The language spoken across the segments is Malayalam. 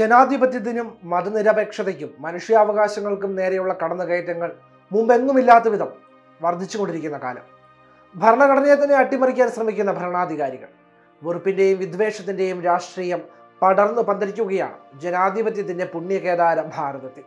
ജനാധിപത്യത്തിനും മതനിരപേക്ഷതയ്ക്കും മനുഷ്യാവകാശങ്ങൾക്കും നേരെയുള്ള കടന്നുകയറ്റങ്ങൾ മുമ്പെങ്ങുമില്ലാത്ത വിധം വർദ്ധിച്ചുകൊണ്ടിരിക്കുന്ന കാലം ഭരണഘടനയെ തന്നെ അട്ടിമറിക്കാൻ ശ്രമിക്കുന്ന ഭരണാധികാരികൾ വെറുപ്പിന്റെയും വിദ്വേഷത്തിന്റെയും രാഷ്ട്രീയം പടർന്നു പന്തലിക്കുകയാണ് ജനാധിപത്യത്തിന്റെ പുണ്യകേദാരം ഭാരതത്തിൽ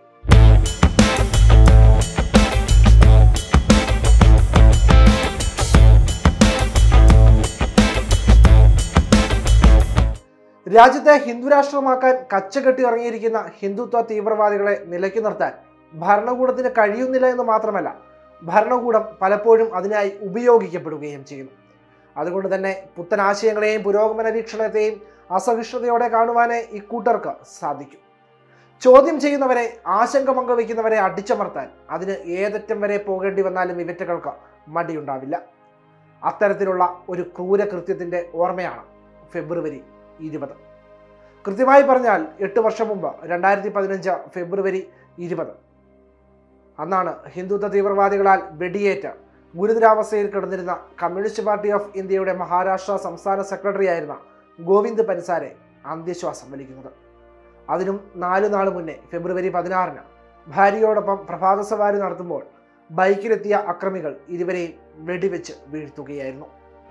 രാജ്യത്തെ ഹിന്ദുരാഷ്ട്രമാക്കാൻ കച്ചകെട്ടി ഇറങ്ങിയിരിക്കുന്ന ഹിന്ദുത്വ തീവ്രവാദികളെ നിലയ്ക്ക് നിർത്താൻ ഭരണകൂടത്തിന് കഴിയുന്നില്ല എന്ന് മാത്രമല്ല ഭരണകൂടം പലപ്പോഴും അതിനായി ഉപയോഗിക്കപ്പെടുകയും ചെയ്യുന്നു അതുകൊണ്ട് തന്നെ പുത്തൻ ആശയങ്ങളെയും പുരോഗമന വീക്ഷണത്തെയും അസഹിഷ്ണുതയോടെ കാണുവാനേ ഇക്കൂട്ടർക്ക് സാധിക്കും ചോദ്യം ചെയ്യുന്നവരെ ആശങ്ക പങ്കുവയ്ക്കുന്നവരെ അടിച്ചമർത്താൻ അതിന് ഏതറ്റം വരെ പോകേണ്ടി വന്നാലും ഇവറ്റകൾക്ക് മടിയുണ്ടാവില്ല അത്തരത്തിലുള്ള ഒരു ക്രൂരകൃത്യത്തിന്റെ ഓർമ്മയാണ് ഫെബ്രുവരി ഇരുപത് കൃത്യമായി പറഞ്ഞാൽ എട്ട് വർഷം മുമ്പ് രണ്ടായിരത്തി പതിനഞ്ച് ഫെബ്രുവരി ഇരുപത് അന്നാണ് ഹിന്ദുത്വ തീവ്രവാദികളാൽ വെടിയേറ്റ് ഗുരുതരാവസ്ഥയിൽ കിടന്നിരുന്ന കമ്മ്യൂണിസ്റ്റ് പാർട്ടി ഓഫ് ഇന്ത്യയുടെ മഹാരാഷ്ട്ര സംസ്ഥാന സെക്രട്ടറി ആയിരുന്ന ഗോവിന്ദ് പൻസാരെ അന്ത്യശ്വാസം വലിക്കുന്നത് അതിനും നാലു നാൾ മുന്നേ ഫെബ്രുവരി പതിനാറിന് ഭാര്യയോടൊപ്പം പ്രഭാത സവാരി നടത്തുമ്പോൾ ബൈക്കിലെത്തിയ അക്രമികൾ ഇരുവരെയും വെടിവെച്ച് വീഴ്ത്തുകയായിരുന്നു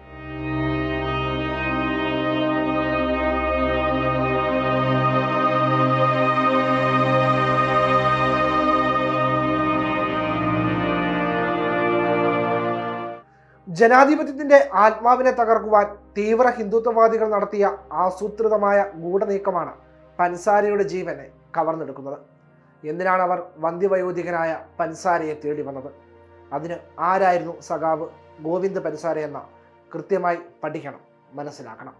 ജനാധിപത്യത്തിന്റെ ആത്മാവിനെ തകർക്കുവാൻ തീവ്ര ഹിന്ദുത്വവാദികൾ നടത്തിയ ആസൂത്രിതമായ ഗൂഢനീക്കമാണ് പൻസാരയുടെ ജീവനെ കവർന്നെടുക്കുന്നത് എന്തിനാണ് അവർ വന്ധ്യവയോധികനായ പൻസാരയെ തേടി വന്നത് അതിന് ആരായിരുന്നു സഖാവ് ഗോവിന്ദ് പൻസാര എന്ന കൃത്യമായി പഠിക്കണം മനസ്സിലാക്കണം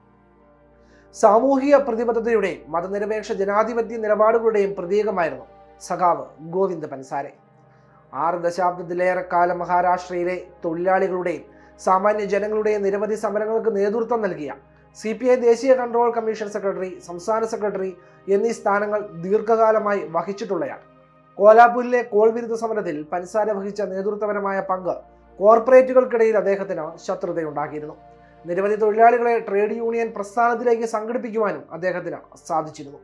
സാമൂഹിക പ്രതിബദ്ധതയുടെയും മതനിരപേക്ഷ ജനാധിപത്യ നിലപാടുകളുടെയും പ്രതീകമായിരുന്നു സഖാവ് ഗോവിന്ദ് പൻസാരെ ആറ് ദശാബ്ദത്തിലേറെ കാലം മഹാരാഷ്ട്രയിലെ തൊഴിലാളികളുടെയും സാമാന്യ ജനങ്ങളുടെയും നിരവധി സമരങ്ങൾക്ക് നേതൃത്വം നൽകിയ സി പി ഐ ദേശീയ കൺട്രോൾ കമ്മീഷൻ സെക്രട്ടറി സംസ്ഥാന സെക്രട്ടറി എന്നീ സ്ഥാനങ്ങൾ ദീർഘകാലമായി വഹിച്ചിട്ടുള്ളയാൾ കോലാപൂരിലെ കോൾ വിരുദ്ധ സമരത്തിൽ പൻസാര വഹിച്ച നേതൃത്വപരമായ പങ്ക് കോർപ്പറേറ്റുകൾക്കിടയിൽ അദ്ദേഹത്തിന് ശത്രുതയുണ്ടാക്കിയിരുന്നു നിരവധി തൊഴിലാളികളെ ട്രേഡ് യൂണിയൻ പ്രസ്ഥാനത്തിലേക്ക് സംഘടിപ്പിക്കുവാനും അദ്ദേഹത്തിന് സാധിച്ചിരുന്നു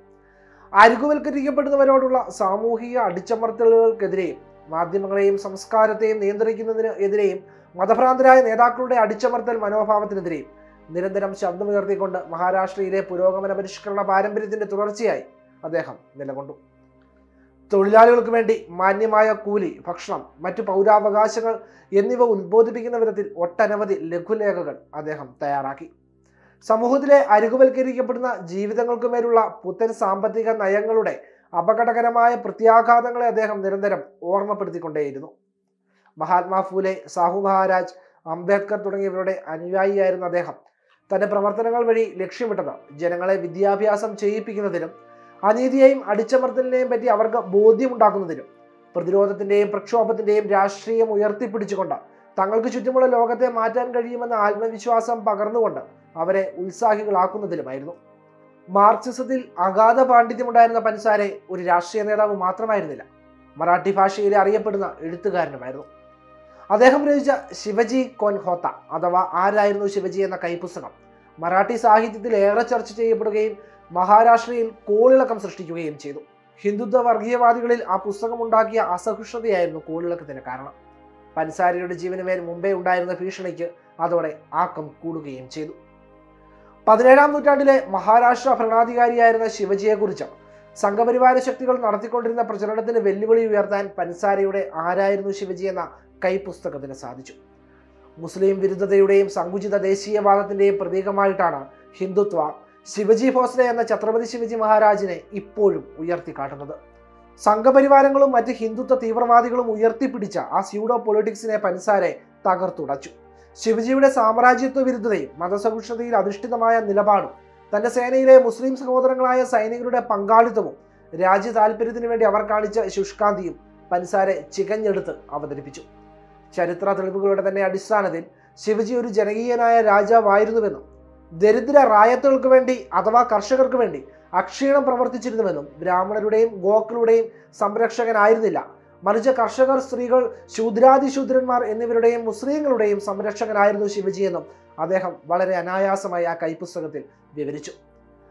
അരികുവൽക്കരിക്കപ്പെടുന്നവരോടുള്ള സാമൂഹിക അടിച്ചമർത്തലുകൾക്കെതിരെയും മാധ്യമങ്ങളെയും സംസ്കാരത്തെയും നിയന്ത്രിക്കുന്നതിന് എതിരെയും മതഭ്രാന്തരായ നേതാക്കളുടെ അടിച്ചമർത്തൽ മനോഭാവത്തിനെതിരെയും നിരന്തരം ശബ്ദമുയർത്തിക്കൊണ്ട് മഹാരാഷ്ട്രയിലെ പുരോഗമന പരിഷ്കരണ പാരമ്പര്യത്തിന്റെ തുടർച്ചയായി അദ്ദേഹം നിലകൊണ്ടു തൊഴിലാളികൾക്ക് വേണ്ടി മാന്യമായ കൂലി ഭക്ഷണം മറ്റു പൗരാവകാശങ്ങൾ എന്നിവ ഉദ്ബോധിപ്പിക്കുന്ന വിധത്തിൽ ഒട്ടനവധി ലഘുലേഖകൾ അദ്ദേഹം തയ്യാറാക്കി സമൂഹത്തിലെ അരികുവൽക്കരിക്കപ്പെടുന്ന ജീവിതങ്ങൾക്ക് മേലുള്ള പുത്തൻ സാമ്പത്തിക നയങ്ങളുടെ അപകടകരമായ പ്രത്യാഘാതങ്ങളെ അദ്ദേഹം നിരന്തരം ഓർമ്മപ്പെടുത്തിക്കൊണ്ടേയിരുന്നു മഹാത്മാ ഫൂലെ സാഹു മഹാരാജ് അംബേദ്കർ തുടങ്ങിയവരുടെ അനുയായിയായിരുന്ന അദ്ദേഹം തന്റെ പ്രവർത്തനങ്ങൾ വഴി ലക്ഷ്യമിട്ടത് ജനങ്ങളെ വിദ്യാഭ്യാസം ചെയ്യിപ്പിക്കുന്നതിനും അനീതിയെയും അടിച്ചമർത്തലിനെയും പറ്റി അവർക്ക് ബോധ്യമുണ്ടാക്കുന്നതിനും പ്രതിരോധത്തിന്റെയും പ്രക്ഷോഭത്തിന്റെയും രാഷ്ട്രീയം ഉയർത്തിപ്പിടിച്ചുകൊണ്ട് തങ്ങൾക്ക് ചുറ്റുമുള്ള ലോകത്തെ മാറ്റാൻ കഴിയുമെന്ന ആത്മവിശ്വാസം പകർന്നുകൊണ്ട് അവരെ ഉത്സാഹികളാക്കുന്നതിലുമായിരുന്നു മാർക്സിസത്തിൽ അഗാധ പാണ്ഡിത്യമുണ്ടായിരുന്ന പൻസാരെ ഒരു രാഷ്ട്രീയ നേതാവ് മാത്രമായിരുന്നില്ല മറാഠി ഭാഷയിൽ അറിയപ്പെടുന്ന എഴുത്തുകാരനുമായിരുന്നു അദ്ദേഹം രചിച്ച ശിവജി കൊൻഹോത്ത അഥവാ ആരായിരുന്നു ശിവജി എന്ന കൈപ്പുസ്തകം മറാഠി സാഹിത്യത്തിൽ ഏറെ ചർച്ച ചെയ്യപ്പെടുകയും മഹാരാഷ്ട്രയിൽ കോളിളക്കം സൃഷ്ടിക്കുകയും ചെയ്തു ഹിന്ദുത്വ വർഗീയവാദികളിൽ ആ പുസ്തകം ഉണ്ടാക്കിയ അസഹിഷ്ണുതയായിരുന്നു കോളിളക്കത്തിന് കാരണം പൻസാരിയുടെ ജീവന് മേൽ മുമ്പേ ഉണ്ടായിരുന്ന ഭീഷണിക്ക് അതോടെ ആക്കം കൂടുകയും ചെയ്തു പതിനേഴാം നൂറ്റാണ്ടിലെ മഹാരാഷ്ട്ര ഭരണാധികാരിയായിരുന്ന ശിവജിയെക്കുറിച്ച് സംഘപരിവാര ശക്തികൾ നടത്തിക്കൊണ്ടിരുന്ന പ്രചരണത്തിന് വെല്ലുവിളി ഉയർത്താൻ പൻസാരയുടെ ആരായിരുന്നു ശിവജി എന്ന കൈപ്പുസ്തകത്തിന് സാധിച്ചു മുസ്ലിം വിരുദ്ധതയുടെയും സങ്കുചിത ദേശീയവാദത്തിന്റെയും പ്രതീകമായിട്ടാണ് ഹിന്ദുത്വ ശിവജി ഭോസ്ലെ എന്ന ഛത്രപതി ശിവജി മഹാരാജിനെ ഇപ്പോഴും ഉയർത്തിക്കാട്ടുന്നത് സംഘപരിവാരങ്ങളും മറ്റ് ഹിന്ദുത്വ തീവ്രവാദികളും ഉയർത്തിപ്പിടിച്ച ആ സ്യൂഡോ പൊളിറ്റിക്സിനെ പൻസാരെ തകർത്തുടച്ചു ശിവജിയുടെ സാമ്രാജ്യത്വ വിരുദ്ധതയും മതസഹിഷ്ണുതയിൽ അധിഷ്ഠിതമായ നിലപാടും തന്റെ സേനയിലെ മുസ്ലിം സഹോദരങ്ങളായ സൈനികരുടെ പങ്കാളിത്തവും രാജ്യ താല്പര്യത്തിനു വേണ്ടി അവർ കാണിച്ച ശുഷ്കാന്തിയും പൻസാരെ ചികഞ്ഞെടുത്ത് അവതരിപ്പിച്ചു ചരിത്ര തെളിവുകളുടെ തന്നെ അടിസ്ഥാനത്തിൽ ശിവജി ഒരു ജനകീയനായ രാജാവായിരുന്നുവെന്നും ദരിദ്ര റായത്തുകൾക്ക് വേണ്ടി അഥവാ കർഷകർക്ക് വേണ്ടി അക്ഷീണം പ്രവർത്തിച്ചിരുന്നുവെന്നും ബ്രാഹ്മണരുടെയും ഗോക്കളുടെയും സംരക്ഷകനായിരുന്നില്ല മറിച്ച് കർഷകർ സ്ത്രീകൾ ശൂദ്രാതിശൂദ്രന്മാർ എന്നിവരുടെയും മുസ്ലിങ്ങളുടെയും സംരക്ഷകനായിരുന്നു ശിവജി എന്നും അദ്ദേഹം വളരെ അനായാസമായി ആ കൈപ്പുസ്തകത്തിൽ വിവരിച്ചു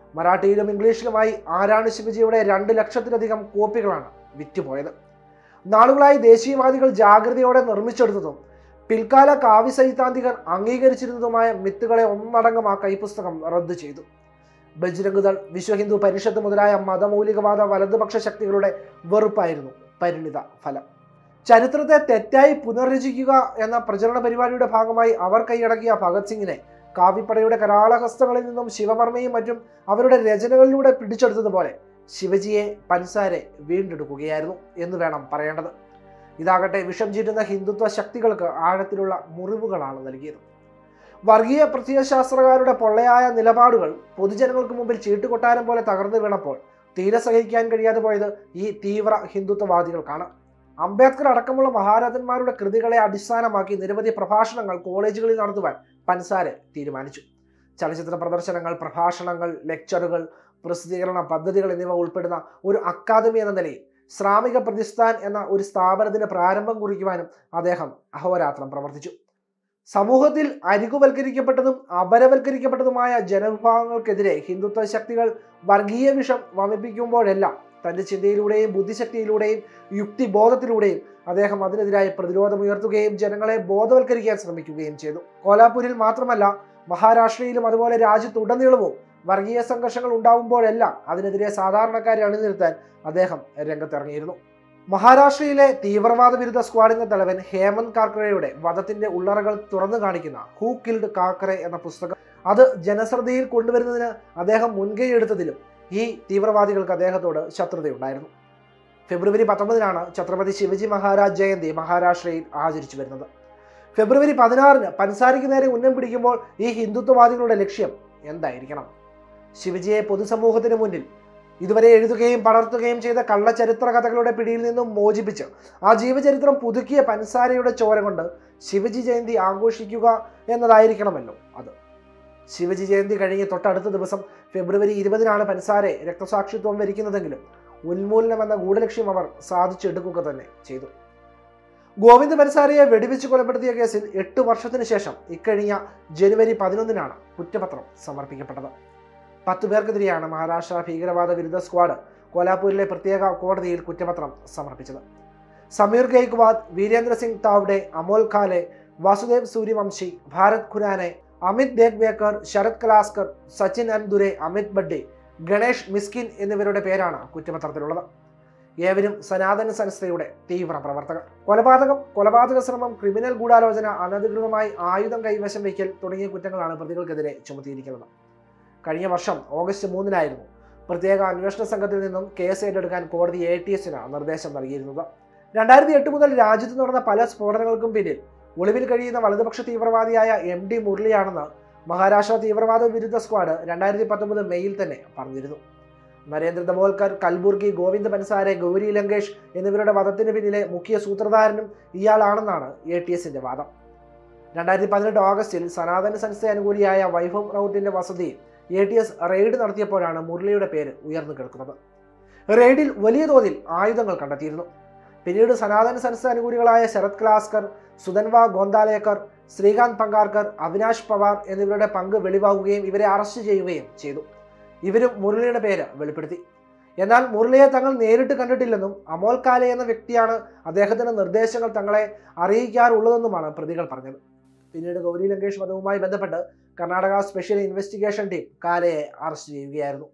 മറാഠിയിലും ഇംഗ്ലീഷിലുമായി ആരാണ് ശിവജിയുടെ രണ്ട് ലക്ഷത്തിലധികം കോപ്പികളാണ് വിറ്റുപോയത് നാളുകളായി ദേശീയവാദികൾ ജാഗ്രതയോടെ നിർമ്മിച്ചെടുത്തതും പിൽക്കാല കാവ്യ സൈദ്ധാന്തികർ അംഗീകരിച്ചിരുന്നതുമായ മിത്തുകളെ ഒന്നടങ്കം ആ കൈപ്പുസ്തകം റദ്ദു ചെയ്തു ബജ്രംഗ് ദൾ വിശ്വ ഹിന്ദു പരിഷത്ത് മുതലായ മതമൗലികവാദ വലതുപക്ഷ ശക്തികളുടെ വെറുപ്പായിരുന്നു പരിണിത ഫലം ചരിത്രത്തെ തെറ്റായി പുനർരചിക്കുക എന്ന പ്രചരണ പരിപാടിയുടെ ഭാഗമായി അവർ കൈയടക്കിയ ഭഗത് സിംഗിനെ കാവ്യപ്പടയുടെ കരാളഹസ്തങ്ങളിൽ നിന്നും ശിവവർമ്മയും മറ്റും അവരുടെ രചനകളിലൂടെ പിടിച്ചെടുത്തതുപോലെ ശിവജിയെ പൻസാരെ വീണ്ടെടുക്കുകയായിരുന്നു എന്ന് വേണം പറയേണ്ടത് ഇതാകട്ടെ വിഷം ചീറ്റുന്ന ഹിന്ദുത്വ ശക്തികൾക്ക് ആഴത്തിലുള്ള മുറിവുകളാണ് നൽകിയത് വർഗീയ പ്രത്യയശാസ്ത്രകാരുടെ പൊള്ളയായ നിലപാടുകൾ പൊതുജനങ്ങൾക്ക് മുമ്പിൽ ചീട്ടുകൊട്ടാരം പോലെ തകർന്നു വീണപ്പോൾ തീരെ സഹിക്കാൻ കഴിയാതെ പോയത് ഈ തീവ്ര ഹിന്ദുത്വവാദികൾക്കാണ് അംബേദ്കർ അടക്കമുള്ള മഹാരഥന്മാരുടെ കൃതികളെ അടിസ്ഥാനമാക്കി നിരവധി പ്രഭാഷണങ്ങൾ കോളേജുകളിൽ നടത്തുവാൻ പൻസാരെ തീരുമാനിച്ചു ചലച്ചിത്ര പ്രദർശനങ്ങൾ പ്രഭാഷണങ്ങൾ ലെക്ചറുകൾ പ്രസിദ്ധീകരണ പദ്ധതികൾ എന്നിവ ഉൾപ്പെടുന്ന ഒരു അക്കാദമി എന്ന നിലയിൽ ശ്രാമിക പ്രതിസ്ഥാൻ എന്ന ഒരു സ്ഥാപനത്തിന് പ്രാരംഭം കുറിക്കുവാനും അദ്ദേഹം അഹോരാത്രം പ്രവർത്തിച്ചു സമൂഹത്തിൽ അരികുവൽക്കരിക്കപ്പെട്ടതും അപരവൽക്കരിക്കപ്പെട്ടതുമായ ജനവിഭാഗങ്ങൾക്കെതിരെ ഹിന്ദുത്വ ശക്തികൾ വർഗീയ വിഷം വമിപ്പിക്കുമ്പോഴെല്ലാം തന്റെ ചിന്തയിലൂടെയും ബുദ്ധിശക്തിയിലൂടെയും യുക്തിബോധത്തിലൂടെയും അദ്ദേഹം അതിനെതിരായി പ്രതിരോധമുയർത്തുകയും ജനങ്ങളെ ബോധവൽക്കരിക്കാൻ ശ്രമിക്കുകയും ചെയ്തു കോലാപൂരിൽ മാത്രമല്ല മഹാരാഷ്ട്രയിലും അതുപോലെ രാജ്യത്തുടനീളവും വർഗീയ സംഘർഷങ്ങൾ ഉണ്ടാവുമ്പോഴെല്ലാം അതിനെതിരെ സാധാരണക്കാരെ അണിനിരത്താൻ അദ്ദേഹം രംഗത്തിറങ്ങിയിരുന്നു മഹാരാഷ്ട്രയിലെ തീവ്രവാദ വിരുദ്ധ സ്ക്വാഡിന്റെ തലവൻ ഹേമന്ത് കാർക്കറയുടെ വധത്തിന്റെ ഉള്ളറകൾ തുറന്നു കാണിക്കുന്ന ഹൂ കിൽഡ് കാക്കറെ എന്ന പുസ്തകം അത് ജനശ്രദ്ധയിൽ കൊണ്ടുവരുന്നതിന് അദ്ദേഹം മുൻകൈ എടുത്തതിലും ഈ തീവ്രവാദികൾക്ക് അദ്ദേഹത്തോട് ശത്രുതയുണ്ടായിരുന്നു ഫെബ്രുവരി പത്തൊമ്പതിനാണ് ഛത്രപതി ശിവജി മഹാരാജ് ജയന്തി മഹാരാഷ്ട്രയിൽ ആചരിച്ചു വരുന്നത് ഫെബ്രുവരി പതിനാറിന് പൻസാരിക്ക് നേരെ ഉന്നം പിടിക്കുമ്പോൾ ഈ ഹിന്ദുത്വവാദികളുടെ ലക്ഷ്യം എന്തായിരിക്കണം ശിവജിയെ പൊതുസമൂഹത്തിന് മുന്നിൽ ഇതുവരെ എഴുതുകയും പടർത്തുകയും ചെയ്ത കള്ളചരിത്ര കഥകളുടെ പിടിയിൽ നിന്നും മോചിപ്പിച്ച് ആ ജീവചരിത്രം പുതുക്കിയ പൻസാരയുടെ ചോര കൊണ്ട് ശിവജി ജയന്തി ആഘോഷിക്കുക എന്നതായിരിക്കണമല്ലോ അത് ശിവജി ജയന്തി കഴിഞ്ഞ് തൊട്ടടുത്ത ദിവസം ഫെബ്രുവരി ഇരുപതിനാണ് പൻസാരെ രക്തസാക്ഷിത്വം വരിക്കുന്നതെങ്കിലും ഉന്മൂലനം എന്ന ഗൂഢലക്ഷ്യം അവർ സാധിച്ചെടുക്കുക തന്നെ ചെയ്തു ഗോവിന്ദ് പൻസാരയെ വെടിവെച്ച് കൊലപ്പെടുത്തിയ കേസിൽ എട്ട് വർഷത്തിന് ശേഷം ഇക്കഴിഞ്ഞ ജനുവരി പതിനൊന്നിനാണ് കുറ്റപത്രം സമർപ്പിക്കപ്പെട്ടത് പത്തു പേർക്കെതിരെയാണ് മഹാരാഷ്ട്ര ഭീകരവാദ വിരുദ്ധ സ്ക്വാഡ് കോലാപൂരിലെ പ്രത്യേക കോടതിയിൽ കുറ്റപത്രം സമർപ്പിച്ചത് സമീർ ഗെയ്ക്വാദ് വീരേന്ദ്ര സിംഗ് താവ്ഡെ അമോൽ ഖാലെ വാസുദേവ് സൂര്യവംശി ഭാരത് ഖുരാനെ അമിത് ദേഗ്വേക്കർ ശരത് കലാസ്കർ സച്ചിൻ അൻദുരെ അമിത് ബഡ്ഡെ ഗണേഷ് മിസ്കിൻ എന്നിവരുടെ പേരാണ് കുറ്റപത്രത്തിലുള്ളത് ഏവരും സനാതന സംസ്ഥയുടെ തീവ്ര പ്രവർത്തകർ കൊലപാതകം കൊലപാതക ശ്രമം ക്രിമിനൽ ഗൂഢാലോചന അനധികൃതമായി ആയുധം കൈവശം വയ്ക്കൽ തുടങ്ങിയ കുറ്റങ്ങളാണ് പ്രതികൾക്കെതിരെ ചുമത്തിയിരിക്കുന്നത് കഴിഞ്ഞ വർഷം ഓഗസ്റ്റ് മൂന്നിനായിരുന്നു പ്രത്യേക അന്വേഷണ സംഘത്തിൽ നിന്നും കേസ് ഏറ്റെടുക്കാൻ കോടതി എ ടി എസിന് നിർദ്ദേശം നൽകിയിരുന്നത് രണ്ടായിരത്തി എട്ട് മുതൽ രാജ്യത്ത് നടന്ന പല സ്ഫോടനങ്ങൾക്കും പിന്നിൽ ഒളിവിൽ കഴിയുന്ന വലതുപക്ഷ തീവ്രവാദിയായ എം ഡി മുരളിയാണെന്ന് മഹാരാഷ്ട്ര തീവ്രവാദ വിരുദ്ധ സ്ക്വാഡ് രണ്ടായിരത്തി പത്തൊമ്പത് മെയ്യിൽ തന്നെ പറഞ്ഞിരുന്നു നരേന്ദ്ര ദബോൽക്കർ കൽബുർഗി ഗോവിന്ദ് പൻസാരെ ഗൗരി ലങ്കേഷ് എന്നിവരുടെ വധത്തിന് പിന്നിലെ മുഖ്യ സൂത്രധാരനും ഇയാളാണെന്നാണ് എ ടി എസിന്റെ വാദം രണ്ടായിരത്തി പതിനെട്ട് ഓഗസ്റ്റിൽ സനാതന സംസ്ഥ അനുകൂലിയായ വൈഭവ് റൌട്ടിന്റെ വസതിയിൽ എ ടി എസ് റെയ്ഡ് നടത്തിയപ്പോഴാണ് മുരളിയുടെ പേര് ഉയർന്നു കേൾക്കുന്നത് റെയ്ഡിൽ വലിയ തോതിൽ ആയുധങ്ങൾ കണ്ടെത്തിയിരുന്നു പിന്നീട് സനാതന സംസ്ഥ അനുകൂലികളായ ശരത് കലാസ്കർ സുധൻവ ഗോന്താലേക്കർ ശ്രീകാന്ത് പങ്കാർക്കർ അവിനാഷ് പവാർ എന്നിവരുടെ പങ്ക് വെളിവാകുകയും ഇവരെ അറസ്റ്റ് ചെയ്യുകയും ചെയ്തു ഇവരും മുരളിയുടെ പേര് വെളിപ്പെടുത്തി എന്നാൽ മുരളിയെ തങ്ങൾ നേരിട്ട് കണ്ടിട്ടില്ലെന്നും അമോൽ കാലെ എന്ന വ്യക്തിയാണ് അദ്ദേഹത്തിന്റെ നിർദ്ദേശങ്ങൾ തങ്ങളെ അറിയിക്കാറുള്ളതെന്നുമാണ് പ്രതികൾ പറഞ്ഞത് പിന്നീട് ഗൗരി ലങ്കേഷ് വധവുമായി ബന്ധപ്പെട്ട് കർണാടക സ്പെഷ്യൽ ഇൻവെസ്റ്റിഗേഷൻ ടീം കാലയെ അറസ്റ്റ് ചെയ്യുകയായിരുന്നു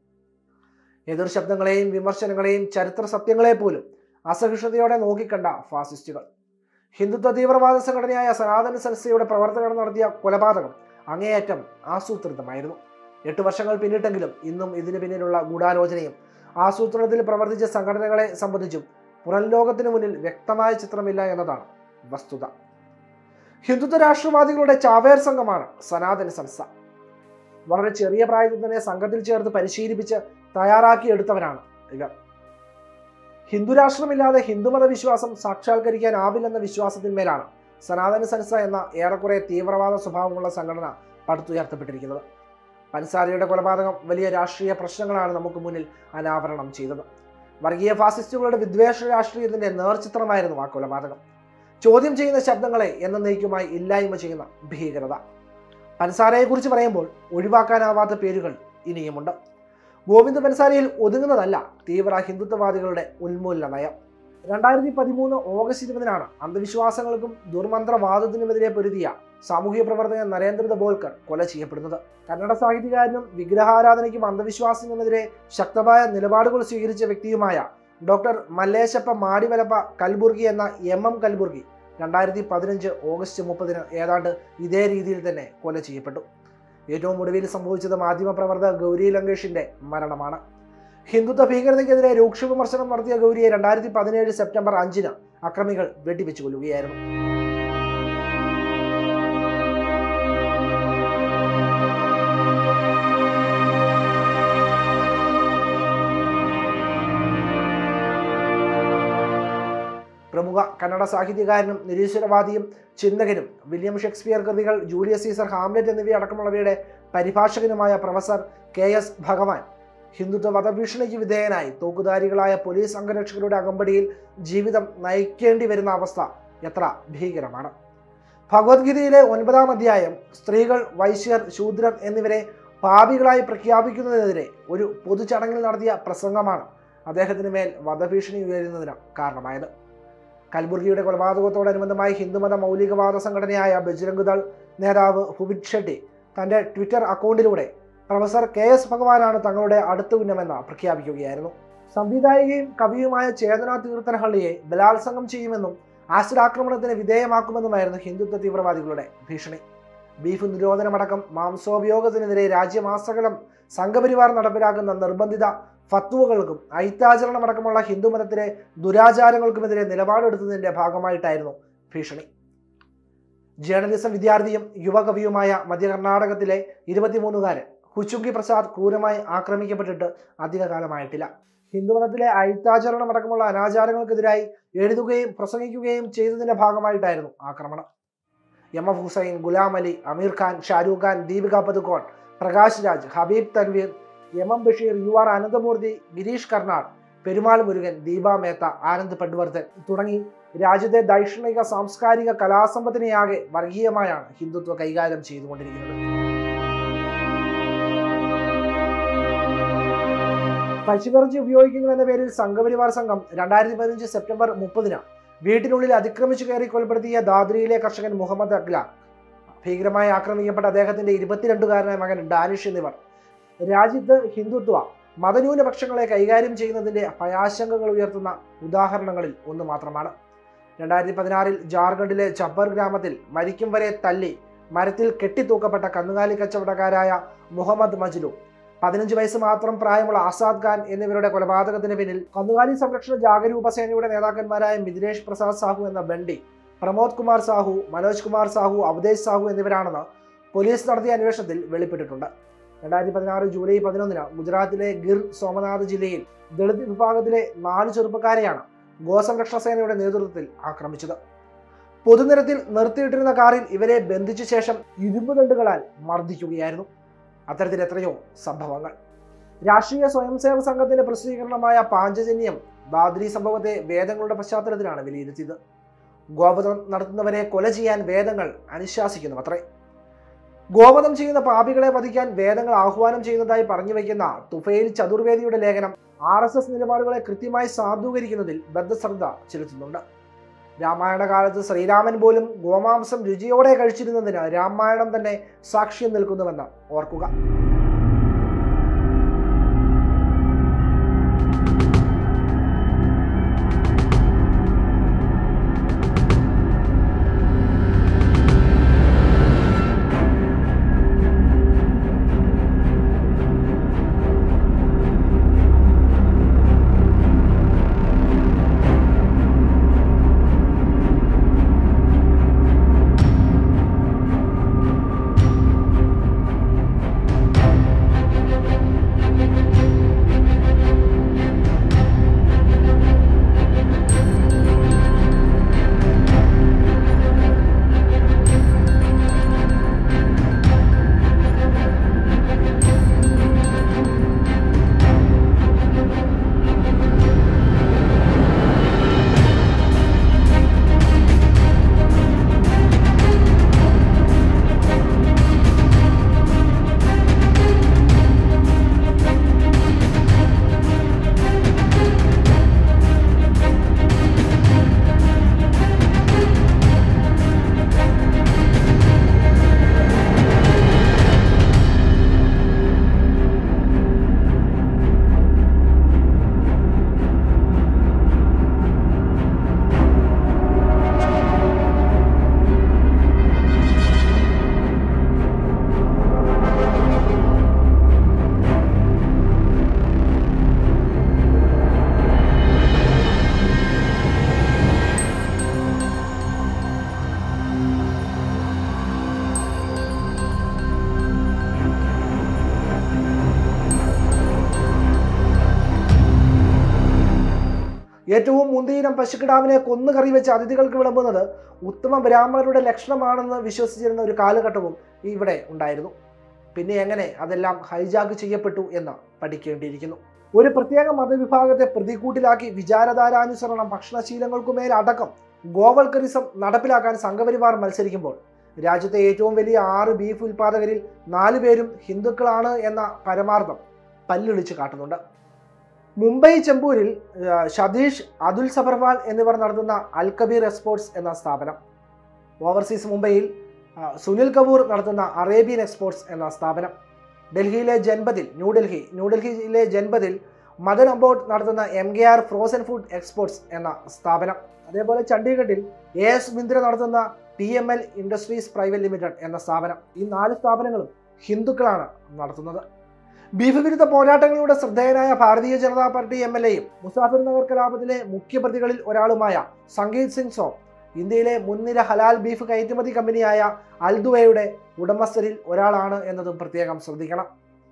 എതിർ ശബ്ദങ്ങളെയും വിമർശനങ്ങളെയും ചരിത്ര സത്യങ്ങളെ പോലും അസഹിഷ്ണുതയോടെ നോക്കിക്കണ്ട ഫാസിസ്റ്റുകൾ ഹിന്ദുത്വ തീവ്രവാദ സംഘടനയായ സനാതന സംസ്ഥയുടെ പ്രവർത്തകർ നടത്തിയ കൊലപാതകം അങ്ങേയറ്റം ആസൂത്രിതമായിരുന്നു എട്ട് വർഷങ്ങൾ പിന്നിട്ടെങ്കിലും ഇന്നും ഇതിന് പിന്നിലുള്ള ഗൂഢാലോചനയും ആസൂത്രണത്തിൽ പ്രവർത്തിച്ച സംഘടനകളെ സംബന്ധിച്ചും പുറം ലോകത്തിന് മുന്നിൽ വ്യക്തമായ ചിത്രമില്ല എന്നതാണ് വസ്തുത ഹിന്ദുത്വ രാഷ്ട്രവാദികളുടെ ചാവേർ സംഘമാണ് സനാതന സംസ്ഥ വളരെ ചെറിയ പ്രായത്തിൽ തന്നെ സംഘത്തിൽ ചേർത്ത് പരിശീലിപ്പിച്ച് തയ്യാറാക്കി എടുത്തവരാണ് ഇവർ ഹിന്ദുരാഷ്ട്രമില്ലാതെ ഹിന്ദുമത വിശ്വാസം സാക്ഷാത്കരിക്കാനാവില്ലെന്ന വിശ്വാസത്തിന്മേലാണ് സനാതന സംസ്ഥ എന്ന ഏറെക്കുറെ തീവ്രവാദ സ്വഭാവമുള്ള സംഘടന പടുത്തുയർത്തപ്പെട്ടിരിക്കുന്നത് പൻസാരിയുടെ കൊലപാതകം വലിയ രാഷ്ട്രീയ പ്രശ്നങ്ങളാണ് നമുക്ക് മുന്നിൽ അനാവരണം ചെയ്തത് വർഗീയ ഫാസിസ്റ്റുകളുടെ വിദ്വേഷ രാഷ്ട്രീയത്തിന്റെ നേർചിത്രമായിരുന്നു ആ കൊലപാതകം ചോദ്യം ചെയ്യുന്ന ശബ്ദങ്ങളെ എന്നേക്കുമായി ഇല്ലായ്മ ചെയ്യുന്ന ഭീകരത പൻസാരയെക്കുറിച്ച് പറയുമ്പോൾ ഒഴിവാക്കാനാവാത്ത പേരുകൾ ഇനിയുമുണ്ട് ഗോവിന്ദ പൻസാരിയിൽ ഒതുങ്ങുന്നതല്ല തീവ്ര ഹിന്ദുത്വവാദികളുടെ ഉന്മൂലന നയം രണ്ടായിരത്തി പതിമൂന്ന് ഓഗസ്റ്റ് ഇരുപതിനാണ് അന്ധവിശ്വാസങ്ങൾക്കും ദുർമന്ത്രവാദത്തിനുമെതിരെ പൊരുതിയ സാമൂഹിക പ്രവർത്തകൻ നരേന്ദ്ര ദബോൽക്കർ കൊല ചെയ്യപ്പെടുന്നത് കന്നഡ സാഹിത്യകാരനും വിഗ്രഹാരാധനയ്ക്കും അന്ധവിശ്വാസത്തിനുമെതിരെ ശക്തമായ നിലപാടുകൾ സ്വീകരിച്ച വ്യക്തിയുമായ ഡോക്ടർ മല്ലേശപ്പ മാടിവലപ്പ കൽബുർഗി എന്ന എം എം കൽബുർഗി രണ്ടായിരത്തി പതിനഞ്ച് ഓഗസ്റ്റ് മുപ്പതിന് ഏതാണ്ട് ഇതേ രീതിയിൽ തന്നെ കൊല ചെയ്യപ്പെട്ടു ഏറ്റവും ഒടുവിൽ സംഭവിച്ചത് മാധ്യമപ്രവർത്തക ഗൗരി ലങ്കേഷിന്റെ മരണമാണ് ഹിന്ദുത്വ ഭീകരതയ്ക്കെതിരെ രൂക്ഷ വിമർശനം നടത്തിയ ഗൗരിയെ രണ്ടായിരത്തി പതിനേഴ് സെപ്റ്റംബർ അഞ്ചിന് അക്രമികൾ വെടിവെച്ചു കൊല്ലുകയായിരുന്നു പ്രമുഖ കന്നഡ സാഹിത്യകാരനും നിരീശ്വരവാദിയും ചിന്തകനും വില്യം ഷേക്സ്പിയർ കൃതികൾ ജൂലിയസ് സീസർ ഹാംലെറ്റ് എന്നിവയടക്കമുള്ളവയുടെ പരിഭാഷകനുമായ professor K S Bhagwan Hindutva വധഭീഷണിക്ക് വിധേയനായി തോക്കുധാരികളായ police അംഗരക്ഷകരുടെ അകമ്പടിയിൽ ജീവിതം നയിക്കേണ്ടി വരുന്ന അവസ്ഥ എത്ര ഭീകരമാണ് ഭഗവത്ഗീതയിലെ ഒൻപതാം അധ്യായം സ്ത്രീകൾ വൈശ്യർ ശൂദ്രർ എന്നിവരെ പാപികളായി പ്രഖ്യാപിക്കുന്നതിനെതിരെ ഒരു പൊതുചടങ്ങിൽ നടത്തിയ പ്രസംഗമാണ് അദ്ദേഹത്തിന് മേൽ വധഭീഷണി ഉയരുന്നതിന് കാരണമായത് കൽബുർഗിയുടെ കൊലപാതകത്തോടനുബന്ധമായി ഹിന്ദുമത മൗലികവാദ സംഘടനയായ ബജ്രംഗ് ദൾ നേതാവ് ഹുബിത് ഷെട്ടി തന്റെ ട്വിറ്റർ അക്കൗണ്ടിലൂടെ പ്രൊഫസർ കെ എസ് ഭഗവാനാണ് തങ്ങളുടെ അടുത്ത ഉന്നമെന്ന് പ്രഖ്യാപിക്കുകയായിരുന്നു സംവിധായികയും കവിയുമായ ചേതന തീർത്ഥനഹള്ളിയെ ബലാത്സംഗം ചെയ്യുമെന്നും ആസിഡ് ആക്രമണത്തിന് വിധേയമാക്കുമെന്നുമായിരുന്നു ഹിന്ദുത്വ തീവ്രവാദികളുടെ ഭീഷണി ബീഫ് നിരോധനമടക്കം മാംസോപയോഗത്തിനെതിരെ രാജ്യമാസകലം സംഘപരിവാർ നടപ്പിലാക്കുന്ന നിർബന്ധിത ഫത്വകൾക്കും ഐത്താചരണമടക്കമുള്ള ഹിന്ദുമതത്തിലെ ദുരാചാരങ്ങൾക്കുമെതിരെ നിലപാടെടുത്തതിന്റെ ഭാഗമായിട്ടായിരുന്നു ഭീഷണി ജേർണലിസം വിദ്യാർത്ഥിയും യുവകവിയുമായ മധ്യ കർണാടകത്തിലെ ഇരുപത്തിമൂന്നുകാരൻ ഹുച്ചുങ്കി പ്രസാദ് ക്രൂരമായി ആക്രമിക്കപ്പെട്ടിട്ട് അധികകാലമായിട്ടില്ല ഹിന്ദുമതത്തിലെ ഐത്താചരണമടക്കമുള്ള അനാചാരങ്ങൾക്കെതിരായി എഴുതുകയും പ്രസംഗിക്കുകയും ചെയ്തതിന്റെ ഭാഗമായിട്ടായിരുന്നു ആക്രമണം M F Hussain Ghulam Ali Aamir Khan Shahrukh Khan Deepika Padukone Prakash Raj Habib Tanvir M M Basheer U R Ananthamurthy Girish Karnad Perumal Murugan Deepa Mehta Anand Patwardhan തുടങ്ങി രാജ്യത്തെ ദൈക്ഷണിക സാംസ്കാരിക കലാസമ്പത്തിനെയാകെ വർഗീയമായാണ് ഹിന്ദുത്വ കൈകാര്യം ചെയ്തുകൊണ്ടിരിക്കുന്നത് പശുവിറച്ചി ഉപയോഗിക്കുന്നു എന്ന പേരിൽ സംഘപരിവാർ സംഘം രണ്ടായിരത്തി പതിനഞ്ച് സെപ്റ്റംബർ മുപ്പതിന് വീട്ടിനുള്ളിൽ അതിക്രമിച്ചു കയറി കൊലപ്പെടുത്തിയ ദാദ്രിയിലെ കർഷകൻ മുഹമ്മദ് അഖ്ലാൻ ഭീകരമായി ആക്രമിക്കപ്പെട്ട അദ്ദേഹത്തിന്റെ ഇരുപത്തിരണ്ടുകാരനായ മകൻ ഡാനിഷ് എന്നിവർ രാജ്യത്ത് ഹിന്ദുത്വ മതന്യൂനപക്ഷങ്ങളെ കൈകാര്യം ചെയ്യുന്നതിന്റെ ഭയാശങ്കകൾ ഉയർത്തുന്ന ഉദാഹരണങ്ങളിൽ ഒന്ന് മാത്രമാണ് രണ്ടായിരത്തി പതിനാറിൽ ജാർഖണ്ഡിലെ ചബ്ബർ ഗ്രാമത്തിൽ മരിക്കും വരെ തല്ലി മരത്തിൽ കെട്ടിത്തൂക്കപ്പെട്ട കന്നുകാലി കച്ചവടക്കാരായ മുഹമ്മദ് മജ്ലു പതിനഞ്ച് വയസ്സ് മാത്രം പ്രായമുള്ള ആസാദ് ഖാൻ എന്നിവരുടെ കൊലപാതകത്തിന് പിന്നിൽ കന്നുകാലി സംരക്ഷണ ജാഗരൂപ സേനയുടെ നേതാക്കന്മാരായ മിഥിലേഷ് പ്രസാദ് സാഹു എന്ന ബണ്ടി പ്രമോദ് കുമാർ സാഹു മനോജ് കുമാർ സാഹു അവതേഷ് സാഹു എന്നിവരാണെന്ന് പോലീസ് നടത്തിയ അന്വേഷണത്തിൽ വെളിപ്പെട്ടിട്ടുണ്ട് രണ്ടായിരത്തി പതിനാറ് ജൂലൈ പതിനൊന്നിന് ഗുജറാത്തിലെ ഗിർ സോമനാഥ് ജില്ലയിൽ ദളിത് വിഭാഗത്തിലെ നാല് ചെറുപ്പക്കാരെയാണ് ഗോസംരക്ഷണ സേനയുടെ നേതൃത്വത്തിൽ ആക്രമിച്ചത് പൊതുനിരത്തിൽ നിർത്തിയിട്ടിരുന്ന കാറിൽ ഇവരെ ബന്ധിച്ച ശേഷം ഇരുമ്പ് ദണ്ടുകളാൽ മർദ്ദിക്കുകയായിരുന്നു അത്തരത്തിൽ എത്രയോ സംഭവങ്ങൾ രാഷ്ട്രീയ സ്വയംസേവക സംഘത്തിന്റെ പ്രസിദ്ധീകരണമായ പാഞ്ചജന്യം ദാദ്രി സംഭവത്തെ വേദങ്ങളുടെ പശ്ചാത്തലത്തിലാണ് വിലയിരുത്തിയത് ഗോവധം നടത്തുന്നവരെ കൊല ചെയ്യാൻ വേദങ്ങൾ അനുശാസിക്കുന്നു അത്രേ ഗോവധം ചെയ്യുന്ന പാപികളെ വധിക്കാൻ വേദങ്ങൾ ആഹ്വാനം ചെയ്യുന്നതായി പറഞ്ഞു വയ്ക്കുന്ന തുഫൈൽ ചതുർവേദിയുടെ ലേഖനം ആർ എസ് എസ് നിലപാടുകളെ കൃത്യമായി സാധൂകരിക്കുന്നതിൽ ബദ്ധശ്രദ്ധ ചെലുത്തുന്നുണ്ട് രാമായണ കാലത്ത് ശ്രീരാമൻ പോലും ഗോമാംസം രുചിയോടെ കഴിച്ചിരുന്നതിന് രാമായണം തന്നെ സാക്ഷ്യം നിൽക്കുന്നുവെന്ന് ഓർക്കുക മുന്തിയിനം പശുക്കിടാവിനെ കൊന്നു കറി വെച്ച് അതിഥികൾക്ക് വിളമ്പുന്നത് ഉത്തമ ബ്രാഹ്മണരുടെ ലക്ഷണമാണെന്ന് വിശ്വസിച്ചിരുന്ന ഒരു കാലഘട്ടവും ഇവിടെ ഉണ്ടായിരുന്നു പിന്നെ എങ്ങനെ അതെല്ലാം ഹൈജാക്ക് ചെയ്യപ്പെട്ടു എന്ന് പഠിക്കേണ്ടിയിരിക്കുന്നു ഒരു പ്രത്യേക മതവിഭാഗത്തെ പ്രതികൂട്ടിലാക്കി വിചാരധാരാനുസരണം ഭക്ഷണശീലങ്ങൾക്കുമേൽ അടക്കം ഗോവൽക്കറിസം നടപ്പിലാക്കാൻ സംഘപരിവാർ മത്സരിക്കുമ്പോൾ രാജ്യത്തെ ഏറ്റവും വലിയ ആറ് ബീഫ് ഉൽപാദകരിൽ നാലു പേരും ഹിന്ദുക്കളാണ് എന്ന പരമാർത്ഥം പല്ലിളിച്ച് കാട്ടുന്നുണ്ട് മുംബൈ ചെമ്പൂരിൽ ആ, സതീഷ് അതുൽ സബർവാൾ എന്നിവർ നടത്തുന്ന അൽ കബീർ എക്സ്പോർട്സ് എന്ന സ്ഥാപനം ഓവർസീസ് മുംബൈയിൽ ആ, സുനിൽ കപൂർ നടത്തുന്ന അറേബ്യൻ എക്സ്പോർട്സ് എന്ന സ്ഥാപനം ഡൽഹിയിലെ ജൻപതിൽ ന്യൂഡൽഹി ന്യൂഡൽഹിയിലെ ജൻപതിൽ മദൻ അബോട്ട് നടത്തുന്ന M K R frozen food exports എന്ന സ്ഥാപനം അതേപോലെ ചണ്ഡീഗഡിൽ എ എസ് മിന്ദ്ര നടത്തുന്ന T M L industries private limited എന്ന സ്ഥാപനം ഈ നാല് സ്ഥാപനങ്ങളും ഹിന്ദുക്കളാണ് നടത്തുന്നത് ബീഫ് വിരുദ്ധ പോരാട്ടങ്ങളിലൂടെ ശ്രദ്ധേയനായ ഭാരതീയ ജനതാ പാർട്ടി എം എൽ എയും മുസാഫിർ നഗർ കലാപത്തിലെ മുഖ്യപ്രതികളിൽ ഒരാളുമായ സംഗീത് സിംഗ് സോ ഇന്ത്യയിലെ മുൻനിര ഹലാൽ ബീഫ് കയറ്റുമതി കമ്പനിയായ അൽദുവയുടെ ഉടമസ്ഥരിൽ ഒരാളാണ് എന്നതും പ്രത്യേകം ശ്രദ്ധിക്കണം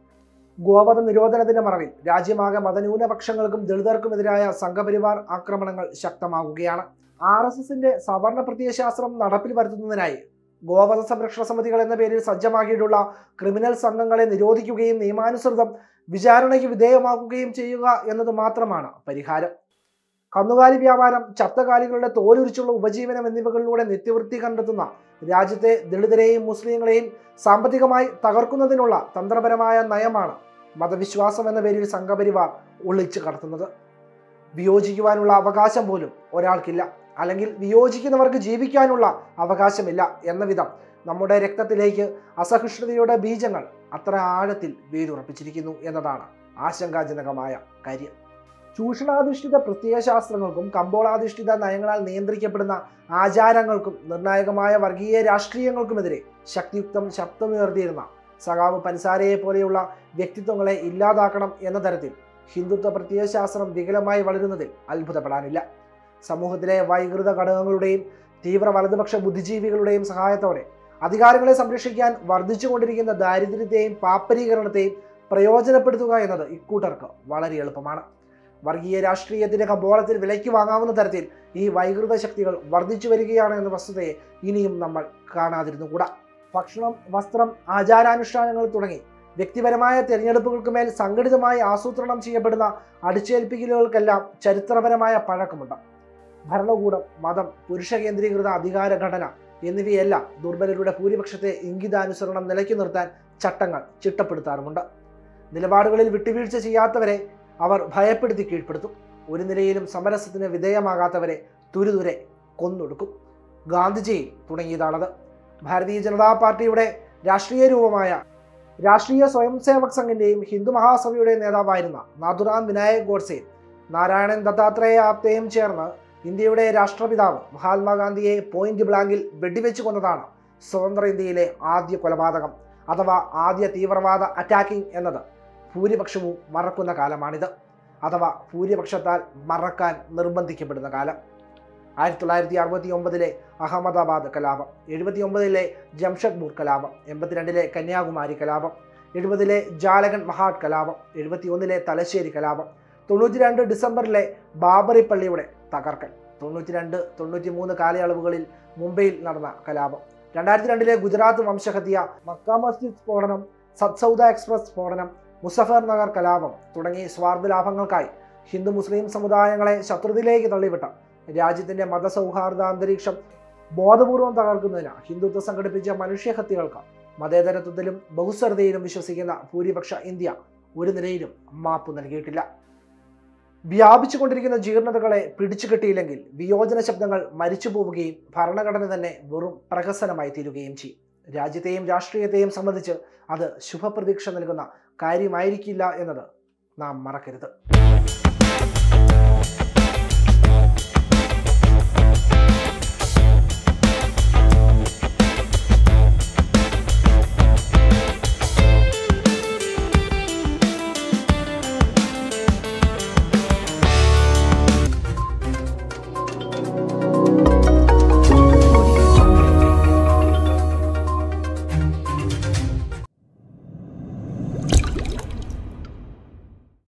ഗോവധ നിരോധനത്തിന്റെ മറവിൽ രാജ്യമാകെ മതന്യൂനപക്ഷങ്ങൾക്കും ദളിതർക്കുമെതിരായ സംഘപരിവാർ ആക്രമണങ്ങൾ ശക്തമാകുകയാണ് ആർ എസ് എസിന്റെ സവർണ പ്രത്യയശാസ്ത്രം നടപ്പിൽ വരുത്തുന്നതിനായി ഗോവധ സംരക്ഷണ സമിതികൾ എന്ന പേരിൽ സജ്ജമാക്കിയിട്ടുള്ള ക്രിമിനൽ സംഘങ്ങളെ നിരോധിക്കുകയും നിയമാനുസൃതം വിചാരണയ്ക്ക് വിധേയമാക്കുകയും ചെയ്യുക എന്നത് മാത്രമാണ് പരിഹാരം കന്നുകാലി വ്യാപാരം ചത്തകാലികളുടെ തോലുരിച്ചുള്ള ഉപജീവനം എന്നിവകളിലൂടെ നിത്യവൃത്തി കണ്ടെത്തുന്ന രാജ്യത്തെ ദളിതരെയും മുസ്ലിങ്ങളെയും സാമ്പത്തികമായി തകർക്കുന്നതിനുള്ള തന്ത്രപരമായ നയമാണ് മതവിശ്വാസം എന്ന പേരിൽ സംഘപരിവാർ ഒളിച്ചു കടത്തുന്നത് വിയോജിക്കുവാനുള്ള അവകാശം പോലും ഒരാൾക്കില്ല അല്ലെങ്കിൽ വിയോജിക്കുന്നവർക്ക് ജീവിക്കാനുള്ള അവകാശമില്ല എന്ന വിധം നമ്മുടെ രക്തത്തിലേക്ക് അസഹിഷ്ണുതയുടെ ബീജങ്ങൾ അത്ര ആഴത്തിൽ വേരുറപ്പിച്ചിരിക്കുന്നു എന്നതാണ് ആശങ്കാജനകമായ കാര്യം ചൂഷണാധിഷ്ഠിത പ്രത്യയശാസ്ത്രങ്ങൾക്കും കമ്പോളാധിഷ്ഠിത നയങ്ങളാൽ നിയന്ത്രിക്കപ്പെടുന്ന ആചാരങ്ങൾക്കും നിർണായകമായ വർഗീയ രാഷ്ട്രീയങ്ങൾക്കുമെതിരെ ശക്തിയുക്തം ശബ്ദമുയർത്തിയിരുന്ന സഖാവ് പൻസാരയെ പോലെയുള്ള വ്യക്തിത്വങ്ങളെ ഇല്ലാതാക്കണം എന്ന തരത്തിൽ ഹിന്ദുത്വ പ്രത്യയശാസ്ത്രം വികലമായി വളരുന്നതിൽ അത്ഭുതപ്പെടാനില്ല സമൂഹത്തിലെ വൈകൃത ഘടകങ്ങളുടെയും തീവ്ര വലതുപക്ഷ ബുദ്ധിജീവികളുടെയും സഹായത്തോടെ അധികാരങ്ങളെ സംരക്ഷിക്കാൻ വർദ്ധിച്ചുകൊണ്ടിരിക്കുന്ന ദാരിദ്ര്യത്തെയും പാപ്പരീകരണത്തെയും പ്രയോജനപ്പെടുത്തുക എന്നത് ഇക്കൂട്ടർക്ക് വളരെ എളുപ്പമാണ് വർഗീയ രാഷ്ട്രീയത്തിന്റെ കമ്പോളത്തിൽ വിലയ്ക്ക് വാങ്ങാവുന്ന തരത്തിൽ ഈ വൈകൃത ശക്തികൾ വർദ്ധിച്ചു വരികയാണ് എന്ന വസ്തുതയെ ഇനിയും നമ്മൾ കാണാതിരുന്നുകൂടാ ഭക്ഷണം വസ്ത്രം ആചാരാനുഷ്ഠാനങ്ങൾ തുടങ്ങി വ്യക്തിപരമായ തിരഞ്ഞെടുപ്പുകൾക്ക് മേൽ സംഘടിതമായി ആസൂത്രണം ചെയ്യപ്പെടുന്ന അടിച്ചേൽപ്പിക്കലുകൾക്കെല്ലാം ചരിത്രപരമായ പഴക്കമുണ്ട് ഭരണകൂടം മതം പുരുഷ കേന്ദ്രീകൃത അധികാര ഘടന എന്നിവയെല്ലാം ദുർബലരുടെ ഭൂരിപക്ഷത്തെ ഇംഗിതാനുസരണം നിലയ്ക്കു നിർത്താൻ ചട്ടങ്ങൾ ചിട്ടപ്പെടുത്താറുമുണ്ട് നിലപാടുകളിൽ വിട്ടുവീഴ്ച ചെയ്യാത്തവരെ അവർ ഭയപ്പെടുത്തി കീഴ്പ്പെടുത്തും ഒരു നിലയിലും സമരസത്തിന് വിധേയമാകാത്തവരെ തുരുതുരെ കൊന്നൊടുക്കും ഗാന്ധിജി തുടങ്ങിയതാണത് ഭാരതീയ ജനതാ പാർട്ടിയുടെ രാഷ്ട്രീയ രൂപമായ രാഷ്ട്രീയ സ്വയം സേവക് സംഘിന്റെയും ഹിന്ദു മഹാസഭയുടെയും നേതാവായിരുന്ന നാഥുറാം വിനായക് ഗോഡ്സെ നാരായണൻ ദത്താത്രേയ ആപ്തയും ചേർന്ന് ഇന്ത്യയുടെ രാഷ്ട്രപിതാവ് മഹാത്മാഗാന്ധിയെ പോയിന്റ് ബ്ലാങ്കിൽ വെടിവെച്ച് കൊന്നതാണ് സ്വതന്ത്ര ഇന്ത്യയിലെ ആദ്യ കൊലപാതകം അഥവാ ആദ്യ തീവ്രവാദ അറ്റാക്കിംഗ് എന്നത് ഭൂരിപക്ഷവും മറക്കുന്ന കാലമാണിത് അഥവാ ഭൂരിപക്ഷത്താൽ മറക്കാൻ നിർബന്ധിക്കപ്പെടുന്ന കാലം ആയിരത്തി തൊള്ളായിരത്തി അറുപത്തി ഒമ്പതിലെ അഹമ്മദാബാദ് കലാപം എഴുപത്തി ഒമ്പതിലെ ജംഷഡ്പൂർ കലാപം എൺപത്തിരണ്ടിലെ കന്യാകുമാരി കലാപം എഴുപതിലെ ജാലഗൻ മഹാഡ് കലാപം എഴുപത്തി ഒന്നിലെ തലശ്ശേരി കലാപം തൊണ്ണൂറ്റി രണ്ട് ഡിസംബറിലെ ബാബറി പള്ളിയുടെ തകർക്കൽ തൊണ്ണൂറ്റി രണ്ട് തൊണ്ണൂറ്റി മൂന്ന് കാലയളവുകളിൽ മുംബൈയിൽ നടന്ന കലാപം രണ്ടായിരത്തി രണ്ടിലെ ഗുജറാത്ത് വംശഹത്യ മക്ക മസ്ജിദ് സ്ഫോടനം സത്സൗദ എക്സ്പ്രസ് സ്ഫോടനം മുസഫർ നഗർ കലാപം തുടങ്ങി സ്വാർത്ഥ ലാഭങ്ങൾക്കായി ഹിന്ദു മുസ്ലിം സമുദായങ്ങളെ ശത്രുതയിലേക്ക് തള്ളിവിട്ട രാജ്യത്തിന്റെ മതസൗഹാർദ്ദ അന്തരീക്ഷം ബോധപൂർവം തകർക്കുന്നതിന് ഹിന്ദുത്വ സംഘടിപ്പിച്ച മനുഷ്യഹത്യകൾക്ക് മതേതരത്വത്തിലും ബഹുസ്വരതയിലും വിശ്വസിക്കുന്ന ഭൂരിപക്ഷ ഇന്ത്യ ഒരു നിലയിലും മാപ്പ് നൽകിയിട്ടില്ല വ്യാപിച്ചുകൊണ്ടിരിക്കുന്ന ജീർണതകളെ പിടിച്ചുകെട്ടിയില്ലെങ്കിൽ വിയോജന ശബ്ദങ്ങൾ മരിച്ചു പോവുകയും ഭരണഘടന തന്നെ വെറും പ്രഹസനമായി തീരുകയും ചെയ്യും രാജ്യത്തെയും രാഷ്ട്രീയത്തെയും സംബന്ധിച്ച് അത് ശുഭപ്രതീക്ഷ നൽകുന്ന കാര്യമായിരിക്കില്ല എന്നത് നാം മറക്കരുത്